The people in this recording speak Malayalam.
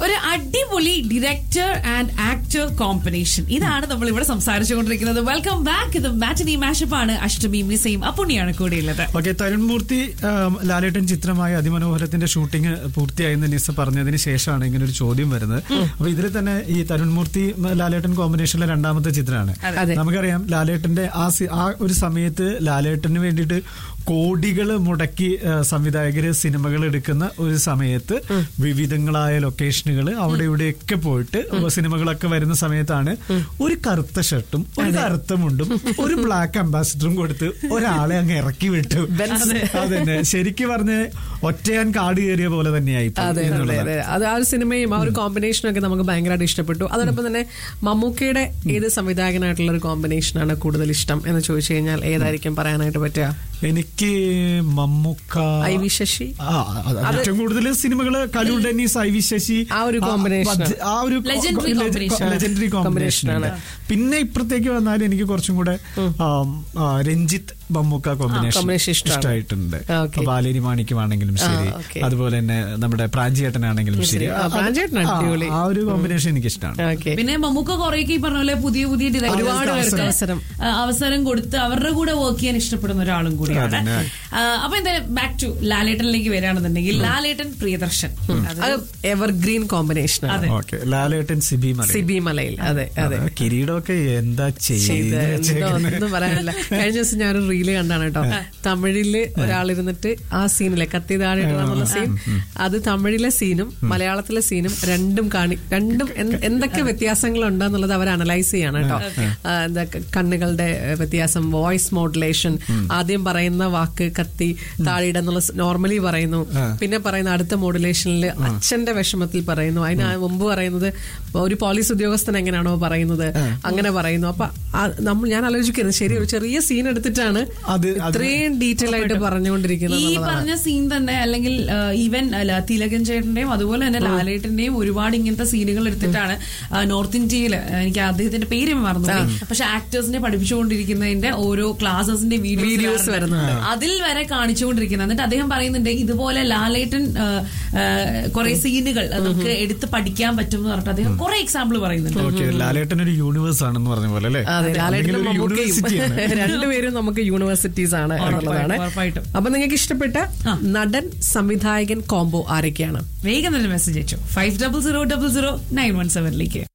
ഒരു അടിപൊളി ഡയറക്ടർ ആൻഡ് ആക്ടർ കോമ്പിനേഷൻ ഇതാണ് നമ്മൾ ഇവിടെ സംസാരിച്ചുകൊണ്ടിരിക്കുന്നത് വെൽക്കം ബാക്ക് ഇത് മാറ്റനി മാഷപ്പ് ആണ് അഷ്ടമിയും നിസയും അപ്പുണ്ണിയാണ് കൂടെയുള്ളത് ഓക്കെ തരുൺമൂർത്തി ആം, ലാലേട്ടൻ ചിത്രമായ അതിമനോഹരത്തിന്റെ ഷൂട്ടിംഗ് പൂർത്തിയായെന്ന് നിസ പറഞ്ഞതിന് ശേഷമാണ് ഇങ്ങനെ ഒരു ചോദ്യം വരുന്നത് അപ്പൊ ഇതിൽ തന്നെ ഈ തരുൺമൂർത്തി ഉം, ലാലേട്ടൻ കോമ്പിനേഷനിലെ രണ്ടാമത്തെ ചിത്രമാണ് അതെ. നമുക്കറിയാം ലാലേട്ടന്റെ ആ സി- ആ ഒരു സമയത്ത് ലാലേട്ടന് വേണ്ടിയിട്ട് കോടികൾ മുടക്കി ആ, സംവിധായകര് സിനിമകൾ എടുക്കുന്ന ഒരു സമയത്ത് വിവിധങ്ങളായ ലൊക്കേഷനുകൾ അവിടെ ഇവിടെയൊക്കെ പോയിട്ട് സിനിമകളൊക്കെ വരുന്ന സമയത്താണ് ഒരു കറുത്ത ഷർട്ടും ഒരു കറുത്ത മുണ്ടും ഒരു ബ്ലാക്ക് അംബാസിഡറും കൊടുത്ത് ഒരാളെ അങ്ങ് ഇറക്കി വിട്ടു അതന്നെ ശരിക്കും പറഞ്ഞ് ഒറ്റയാൻ കാട് കയറിയ പോലെ തന്നെയായി പോയി അതെ അതെ എന്നുള്ളതാണ്. അതെ അത് ആ ഒരു സിനിമയും ആ ഒരു കോമ്പിനേഷനും ഒക്കെ നമുക്ക് ഭയങ്കരമായിട്ട് ഇഷ്ടപ്പെട്ടു അതോടൊപ്പം തന്നെ മമ്മൂക്കയുടെ ഏത് സംവിധായകനായിട്ടുള്ള ഒരു കോമ്പിനേഷനാണ് കൂടുതൽ ഇഷ്ടം എന്ന് ചോദിച്ചു കഴിഞ്ഞാൽ ഏതായിരിക്കും പറയാനായിട്ട് പറ്റുക എനിക്ക് മമ്മൂക്ക ഐ വി ശശി ആ, അത് ഏറ്റവും കൂടുതൽ സിനിമകൾ Kaloor Dennis I V Sasi ആ ഒരു combination. അത് ആ ഒരു Legendary combination. ലെജൻഡറി കോമ്പിനേഷൻ ആണ് പിന്നെ ഇപ്പുറത്തേക്ക് വന്നാൽ എനിക്ക് കുറച്ചും കൂടെ ആം, ആ, രഞ്ജിത്ത് മമ്മൂക്ക കോമ്പിനേഷൻ combination ഇഷ്ടമാണ്. ഇഷ്ടമായിട്ടുണ്ട് ആ, okay. അപ്പൊ ബാലേരി മാണിക്കുമാണെങ്കിലും ശരി ആ, okay. അതുപോലെ തന്നെ നമ്മുടെ പ്രാഞ്ചിയേട്ടനാണെങ്കിലും ശരി ആ, പ്രാഞ്ചിയേട്ടൻ ആ, അടിപൊളി. ആ ഒരു കോമ്പിനേഷൻ എനിക്ക് ഇഷ്ടമാണ് ഓക്കെ പിന്നെ മമ്മൂക്ക കുറേയൊക്കെ ഈ പറഞ്ഞ പോലെ പുതിയ പുതിയ directors ഒരുപാട് ക്ക് പേർക്ക് അവസരം. ആ, അവസരം കൊടുത്ത് അവരുടെ കൂടെ വർക്ക് ചെയ്യാൻ ഇഷ്ടപ്പെടുന്ന ഒരാളും കൂടിയാണ് അതന്നെ. ആ, അപ്പൊ എന്തായാലും ബാക്ക് ടു ലാലേട്ടനിലേക്ക് വരികയാണെന്നുണ്ടെങ്കിൽ ലാലേട്ടൻ പ്രിയദർശൻ അത് അത് എവർഗ്രീൻ കോമ്പിനേഷൻ അതെ. ഓക്കെ ലാലേട്ടൻ സിബി മല സിബി മലയിൽ അതെ അതെ കിരീടമൊക്കെ എന്താ ചെയ്ത് ചെയ്ത് എന്തോ വെച്ചേക്കുന്നെ? ഒന്നും പറയാനില്ല കഴിഞ്ഞ ദിവസം ഞാൻ ഒരു റീല് കണ്ടാണ് കേട്ടോ തമിഴില് ഒരാളിരുന്നിട്ട് ആ സീനിലെ കത്തി താഴെ ഇടുന്നുള്ള സീൻ അത് തമിഴിലെ സീനും മലയാളത്തിലെ സീനും രണ്ടും കാണി രണ്ടും എന്ത് എന്തൊക്കെ വ്യത്യാസങ്ങൾ ഉണ്ടെന്നുള്ളത് അവർ അനലൈസ് ചെയ്യാണ് കേട്ടോ ആ, എന്താ ക- കണ്ണുകളുടെ ഏഹ്, വ്യത്യാസം വോയിസ് മോഡുലേഷൻ ആദ്യം പറയുന്ന വാക്ക് കത്തി താഴെ എന്നുള്ള നോർമലി പറയുന്നു പിന്നെ പറയുന്ന അടുത്ത മോഡുലേഷനിൽ അച്ഛന്റെ വിഷമത്തിൽ പറയുന്നു അതിന് മുമ്പ് പറയുന്നത് ഒരു പോലീസ് ഉദ്യോഗസ്ഥൻ എങ്ങനെയാണോ പറയുന്നത് അങ്ങനെ പറയുന്നു അപ്പൊ ആ- നമ്മൾ ഞാൻ ആലോചിക്കുന്നത് ശരി ഒരു ചെറിയ സീൻ എടുത്തിട്ടാണ് അത് അത് ഇത്രയും ഡീറ്റെയിൽ ആയിട്ട് പറഞ്ഞുകൊണ്ടിരിക്കുന്നത് ഈ എന്നുള്ളതാണ്. പറഞ്ഞ സീൻ തന്നെ അല്ലെങ്കിൽ ഈവൻ തിലകൻ ചേട്ടന്റെയും അതുപോലെ തന്നെ ലാലേട്ടന്റെയും ഒരുപാട് ഇങ്ങനത്തെ സീനുകൾ എടുത്തിട്ടാണ് ആ, നോർത്ത് ഇന്ത്യയിൽ എനിക്ക് അദ്ദേഹത്തിന്റെ പേര് മറന്നു പക്ഷെ ആക്ടേഴ്സിനെ പഠിപ്പിച്ചുകൊണ്ടിരിക്കുന്നതിന്റെ ഓരോ ക്ലാസസിന്റെ Videos വീഡിയോസ് വരുന്നുണ്ട്. അതിൽ വരെ കാണിച്ചുകൊണ്ടിരിക്കുന്നത് എന്നിട്ട് അദ്ദേഹം പറയുന്നുണ്ട് ഇതുപോലെ ലാലേട്ടൻ കുറെ സീനുകൾ നമുക്ക് എടുത്ത് പഠിക്കാൻ പറ്റും എന്ന് പറഞ്ഞിട്ട് അദ്ദേഹം കുറെ എക്സാമ്പിൾ പറയുന്നുണ്ട് ഓക്കെ ലാലേട്ടൻ ഒരു യൂണിവേഴ്സ് ആണെന്ന് പറഞ്ഞ പോലെ അല്ലേ അതെ അല്ലെങ്കിൽ ലാലേട്ടനും ഒരു മമ്മൂക്കയും യൂണിവേഴ്സിറ്റിയാണ് രണ്ടുപേരും നമുക്ക് യൂണിവേഴ്സിറ്റീസ് ആണ് എന്നുള്ളതാണ് ഉറപ്പായിട്ടും. അപ്പൊ നിങ്ങൾക്ക് ഇഷ്ടപ്പെട്ട നടൻ സംവിധായകൻ കോംബോ ആരൊക്കെയാണ് വേഗം തന്നെ മെസ്സേജ് അയച്ചു five double zero double zero nine one സെവനിലേക്ക്